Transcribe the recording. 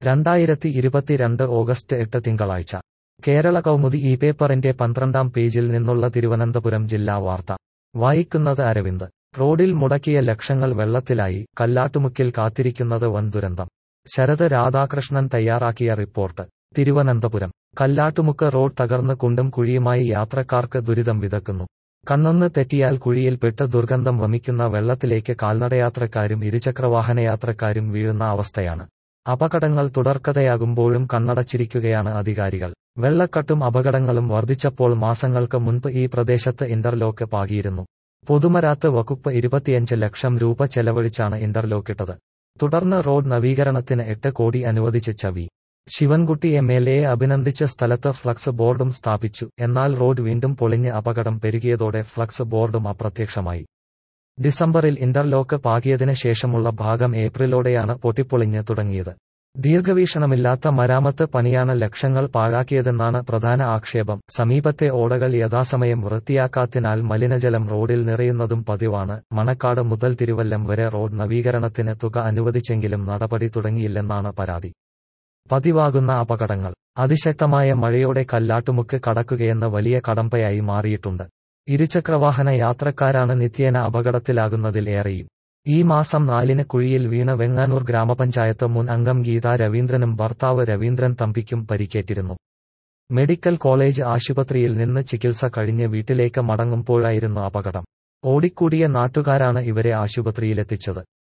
രണ്ടായിരത്തി ഇരുപത്തിരണ്ട് ഓഗസ്റ്റ് എട്ട് തിങ്കളാഴ്ച കേരള കൗമുദി ഈ പേപ്പറിന്റെ പന്ത്രണ്ടാം പേജിൽ നിന്നുള്ള തിരുവനന്തപുരം ജില്ലാ വാർത്ത വായിക്കുന്നത് അരവിന്ദ് റോഡിൽ മുടക്കിയ ലക്ഷങ്ങൾ വെള്ളത്തിലായി കല്ലാട്ടുമുക്കിൽ കാത്തിരിക്കുന്നത് വൻ ദുരന്തം ശരത് രാധാകൃഷ്ണൻ തയ്യാറാക്കിയ റിപ്പോർട്ട് തിരുവനന്തപുരം കല്ലാട്ടുമുക്ക് റോഡ് തകർന്ന് കുണ്ടും കുഴിയുമായി യാത്രക്കാർക്ക് ദുരിതം വിതക്കുന്നു കണ്ണൊന്ന് തെറ്റിയാൽ കുഴിയിൽപ്പെട്ട് ദുർഗന്ധം വമിക്കുന്ന വെള്ളത്തിലേക്ക് കാൽനടയാത്രക്കാരും ഇരുചക്രവാഹനയാത്രക്കാരും വീഴുന്ന അവസ്ഥയാണ് അപകടങ്ങൾ തുടർക്കഥയാകുമ്പോഴും കണ്ണടച്ചിരിക്കുകയാണ് അധികാരികൾ വെള്ളക്കെട്ടും അപകടങ്ങളും വർദ്ധിച്ചപ്പോൾ മാസങ്ങൾക്ക് മുൻപ് ഈ പ്രദേശത്ത് ഇന്റർലോക്ക് പാകിയിരുന്നു പൊതുമരാത്ത് വകുപ്പ് ഇരുപത്തിയഞ്ച് ലക്ഷം രൂപ ചെലവഴിച്ചാണ് ഇന്റർലോക്കിട്ടത് തുടർന്ന് റോഡ് നവീകരണത്തിന് എട്ട് കോടി അനുവദിച്ച് ചവി ശിവൻകുട്ടി എം എൽ എയെ അഭിനന്ദിച്ച സ്ഥലത്ത് ഫ്ലക്സ് ബോർഡും സ്ഥാപിച്ചു എന്നാൽ റോഡ് വീണ്ടും പൊളിഞ്ഞ് അപകടം പെരുകിയതോടെ ഫ്ലക്സ് ബോർഡും അപ്രത്യക്ഷമായി ഡിസംബറിൽ ഇന്റർലോക്ക് പാകിയതിന് ശേഷമുള്ള ഭാഗം ഏപ്രിലോടെയാണ് പൊട്ടിപ്പൊളിഞ്ഞ് തുടങ്ങിയത് ദീർഘവീക്ഷണമില്ലാത്ത മരാമത്ത് പണിയാണ് ലക്ഷങ്ങൾ പാഴാക്കിയതെന്നാണ് പ്രധാന ആക്ഷേപം സമീപത്തെ ഓടകൾ യഥാസമയം വൃത്തിയാക്കാത്തിനാൽ മലിനജലം റോഡിൽ നിറയുന്നതും പതിവാണ് മണക്കാട് മുതൽ തിരുവല്ലം വരെ റോഡ് നവീകരണത്തിന് തുക അനുവദിച്ചെങ്കിലും നടപടി തുടങ്ങിയില്ലെന്നാണ് പരാതി പതിവാകുന്ന അപകടങ്ങൾ അതിശക്തമായ മഴയോടെ കല്ലാട്ടുമുക്ക് കടക്കുകയെന്ന വലിയ കടമ്പയായി മാറിയിട്ടുണ്ട് ഇരുചക്രവാഹന യാത്രക്കാരാണ് നിത്യേന അപകടത്തിലാകുന്നതിൽ ഏറെയും ഈ മാസം നാലിന് കുഴിയിൽ വീണ വെങ്ങാനൂർ ഗ്രാമപഞ്ചായത്ത് മുൻ അംഗം ഗീത രവീന്ദ്രനും ഭർത്താവ് രവീന്ദ്രൻ തമ്പിക്കും പരിക്കേറ്റിരുന്നു മെഡിക്കൽ കോളേജ് ആശുപത്രിയിൽ നിന്ന് ചികിത്സ കഴിഞ്ഞ് വീട്ടിലേക്ക് മടങ്ങുമ്പോഴായിരുന്നു അപകടം ഓടിക്കൂടിയ നാട്ടുകാരാണ് ഇവരെ ആശുപത്രിയിലെത്തിച്ചത്